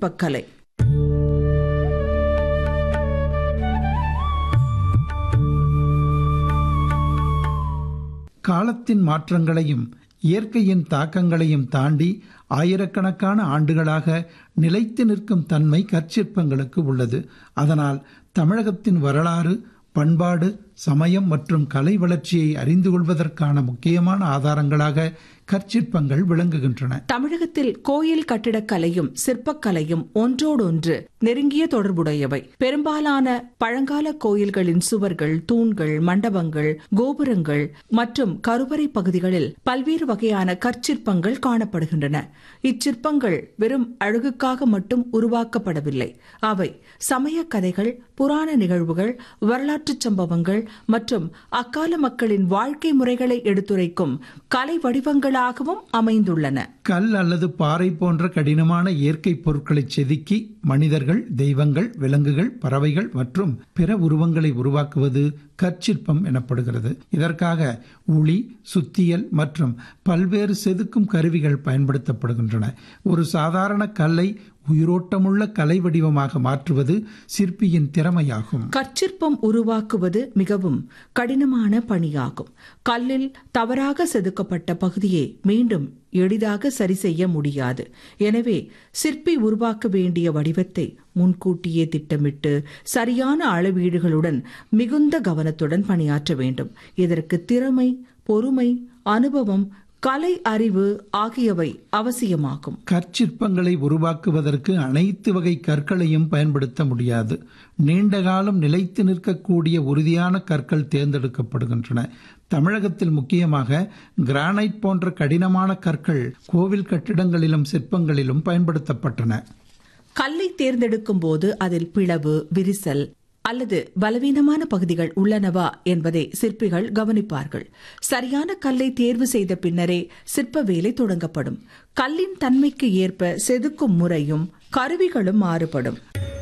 கற்சிற்பக்கலை காலத்தின் மாற்றங்களையும் இயற்கையின் தாக்கங்களையும் தாண்டி ஆயிரக்கணக்கான ஆண்டுகளாக நிலைத்து நிற்கும் தன்மை கற்சிற்பங்களுக்கு உள்ளது அதனால் தமிழகத்தின் வரலாறு பண்பாடு சமயம் மற்றும் கலை வளர்ச்சியை அறிந்து கொள்வதற்கான முக்கியமான ஆதாரங்களாக கற்சிற்பங்கள் விளங்குகின்றன தமிழகத்தில் கோயில் கட்டிடக்கலையும் சிற்பக்கலையும் ஒன்றோடொன்று நெருங்கிய தொடர்புடையவை பெரும்பாலான பழங்கால கோயில்களின் சுவர்கள் தூண்கள் மண்டபங்கள் கோபுரங்கள் மற்றும் கருவறை பகுதிகளில் பல்வேறு வகையான கற்சிற்பங்கள் காணப்படுகின்றன இச்சிற்பங்கள் வெறும் அழகுக்காக மட்டும் உருவாக்கப்படவில்லை அவை சமய கதைகள் புராண நிகழ்வுகள் வரலாற்றுச் சம்பவங்கள் மற்றும் அக்கால மக்களின் வாழ்க்கை முறைகளை எடுத்துரைக்கும் கலை வடிவங்களாகவும் அமைந்துள்ளன கல் அல்லது பாறை போன்ற கடினமான இயற்கை பொருட்களை செதுக்கி மனிதர்கள் தெய்வங்கள் விலங்குகள் பறவைகள் மற்றும் பிற உருவங்களை உருவாக்குவது கற்சிற்பம் எனப்படுகிறது இதற்காக உளி சுத்தியல் மற்றும் பல்வேறு செதுக்கும் கருவிகள் பயன்படுத்தப்படுகின்றன ஒரு சாதாரண கல்லை உயிரோட்டமுள்ள கலை வடிவமாக மாற்றுவது சிற்பியின் திறமையாகும் கற்சிற்பம் உருவாக்குவது மிகவும் கடினமான பணியாகும் கல்லில் தவறாக செதுக்கப்பட்ட பகுதியை மீண்டும் எளிதாக சரி செய்ய முடியாது எனவே சிற்பி உருவாக்க வேண்டிய வடிவத்தை முன்கூட்டியே திட்டமிட்டு சரியான அளவீடுகளுடன் மிகுந்த கவனத்துடன் பணியாற்ற வேண்டும் இதற்கு திறமை பொறுமை அனுபவம் கலை அறிவு ஆகியவை அவசியமாகும் கற்சிற்பங்களை உருவாக்குவதற்கு அனைத்து வகை கற்களையும் பயன்படுத்த முடியாது நீண்ட காலம் நிலைத்து நிற்கக்கூடிய உறுதியான கற்கள் தேர்ந்தெடுக்கப்படுகின்றன தமிழகத்தில் முக்கியமாக கிரானைட் போன்ற கடினமான கற்கள் கோவில் கட்டிடங்களிலும் சிற்பங்களிலும் பயன்படுத்தப்பட்டன கல்லை தேர்ந்தெடுக்கும் போது அதில் பிளவு விரிசல் அல்லது பலவீனமான பகுதிகள் உள்ளனவா என்பதை சிற்பிகள் கவனிப்பார்கள் சரியான கல்லை தேர்வு செய்த பின்னரே சிற்ப வேலை தொடங்கப்படும் கல்லின் தன்மைக்கு ஏற்ப செதுக்கும் முறையும் கருவிகளும் மாறுபடும்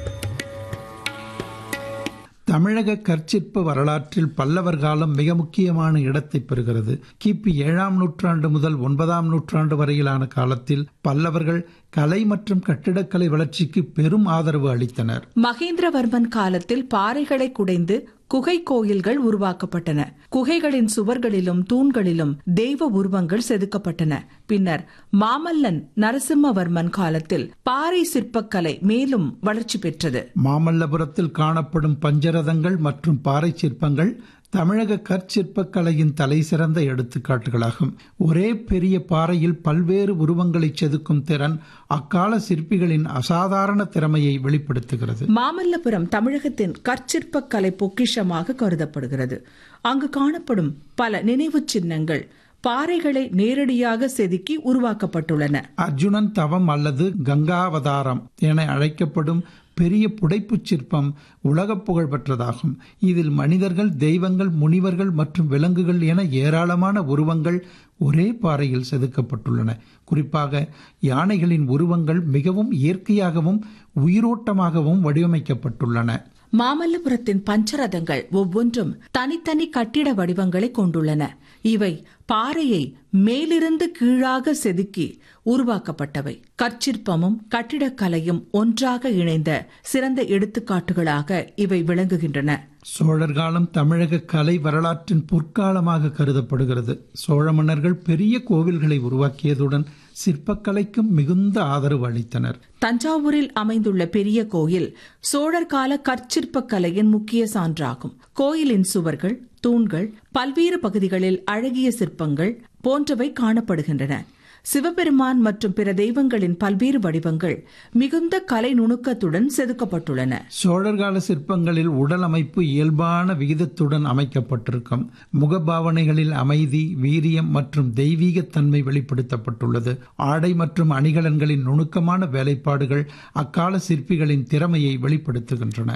தமிழக கற்சிற்ப வரலாற்றில் பல்லவர் காலம் மிக முக்கியமான இடத்தை பெறுகிறது கிபி ஏழாம் நூற்றாண்டு முதல் ஒன்பதாம் நூற்றாண்டு வரையிலான காலத்தில் பல்லவர்கள் கலை மற்றும் கட்டிடக்கலை வளர்ச்சிக்கு பெரும் ஆதரவு அளித்தனர் மகேந்திரவர்மன் காலத்தில் பாறைகளை குடைந்து குகை கோயில்கள் உருவாக்கப்பட்டன குகைகளின் சுவர்களிலும் தூண்களிலும் தெய்வ உருவங்கள் செதுக்கப்பட்டன பின்னர் மாமல்லன் நரசிம்மவர்மன் காலத்தில் பாறை சிற்பக்கலை மேலும் வளர்ச்சி பெற்றது மாமல்லபுரத்தில் காணப்படும் பஞ்சரதங்கள் மற்றும் பாறை சிற்பங்கள் தமிழக கற்சிற்பக்கலையின் தலை சிறந்த எடுத்துக்காட்டுகளாகும் ஒரே பெரிய பாறையில் பல்வேறு உருவங்களை செதுக்கும் திறன் அக்கால சிற்பிகளின் அசாதாரண திறமையை வெளிப்படுத்துகிறது மாமல்லபுரம் தமிழகத்தின் கற்சிற்பக்கலை பொக்கிஷமாக கருதப்படுகிறது அங்கு காணப்படும் பல நினைவுச் சின்னங்கள் பாறைகளை நேரடியாக செதுக்கி உருவாக்கப்பட்டுள்ளன அர்ஜுனன் தவம் அல்லது கங்காவதாரம் என அழைக்கப்படும் பெரிய புடைப்புச் சிற்பம் உலக புகழ் பெற்றதாகும் இதில் மனிதர்கள் தெய்வங்கள் முனிவர்கள் மற்றும் விலங்குகள் என ஏராளமான உருவங்கள் ஒரே பாறையில் செதுக்கப்பட்டுள்ளன குறிப்பாக யானைகளின் உருவங்கள் மிகவும் இயற்கையாகவும் உயிரோட்டமாகவும் வடிவமைக்கப்பட்டுள்ளன மாமல்லபுரத்தின் பஞ்சரதங்கள் ஒவ்வொன்றும் தனித்தனி கட்டிட வடிவங்களை கொண்டுள்ளன இவை பாறையை மேலிருந்து கீழாக செதுக்கி உருவாக்கப்பட்டவை கற்சிற்பமும் கட்டிடக்கலையும் ஒன்றாக இணைந்த சிறந்த எடுத்துக்காட்டுகளாக இவை விளங்குகின்றன சோழர் காலம் தமிழக கலை வரலாற்றின் பொற்காலமாக கருதப்படுகிறது சோழ மன்னர்கள் பெரிய கோவில்களை உருவாக்கியதுடன் சிற்பக்கலைக்கும் மிகுந்த ஆதரவு அளித்தனர் தஞ்சாவூரில் அமைந்துள்ள பெரிய கோயில் சோழர் கால கற்சிற்ப கலையின் முக்கிய சான்றாகும் கோயிலின் சுவர்கள் தூண்கள் பல்வேறு பகுதிகளில் அழகிய சிற்பங்கள் போன்றவை காணப்படுகின்றன சிவபெருமான் மற்றும் பிற தெய்வங்களின் பல்வேறு வடிவங்கள் மிகுந்த கலை நுணுக்கத்துடன் செதுக்கப்பட்டுள்ளன சோழர்கால சிற்பங்களில் உடல் அமைப்பு இயல்பான விகிதத்துடன் அமைக்கப்பட்டிருக்கும் முகபாவனைகளில் அமைதி வீரியம் மற்றும் தெய்வீகத்தன்மை வெளிப்படுத்தப்பட்டுள்ளது ஆடை மற்றும் அணிகலன்களின் நுணுக்கமான வேலைப்பாடுகள் அக்கால சிற்பிகளின் திறமையை வெளிப்படுத்துகின்றன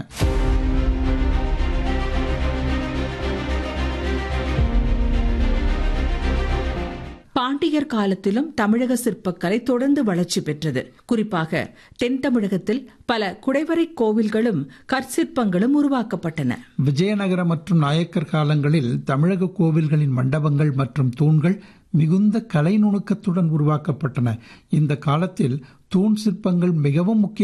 பாண்டியர் காலத்திலும் தமிழக சிற்பக்கலை தொடர்ந்து வளர்ச்சி பெற்றது குறிப்பாக தென் தமிழகத்தில் பல குடைவரை கோவில்களும் கற்சிற்பங்களும் உருவாக்கப்பட்டன விஜயநகர மற்றும் நாயக்கர் காலங்களில் தமிழக கோவில்களின் மண்டபங்கள் மற்றும் தூண்கள் மிகுந்த கலை நுணுக்கத்துடன் உருவாக்கப்பட்டன இந்த காலத்தில் தூண் சிற்பங்கள் மிகவும் முக்கிய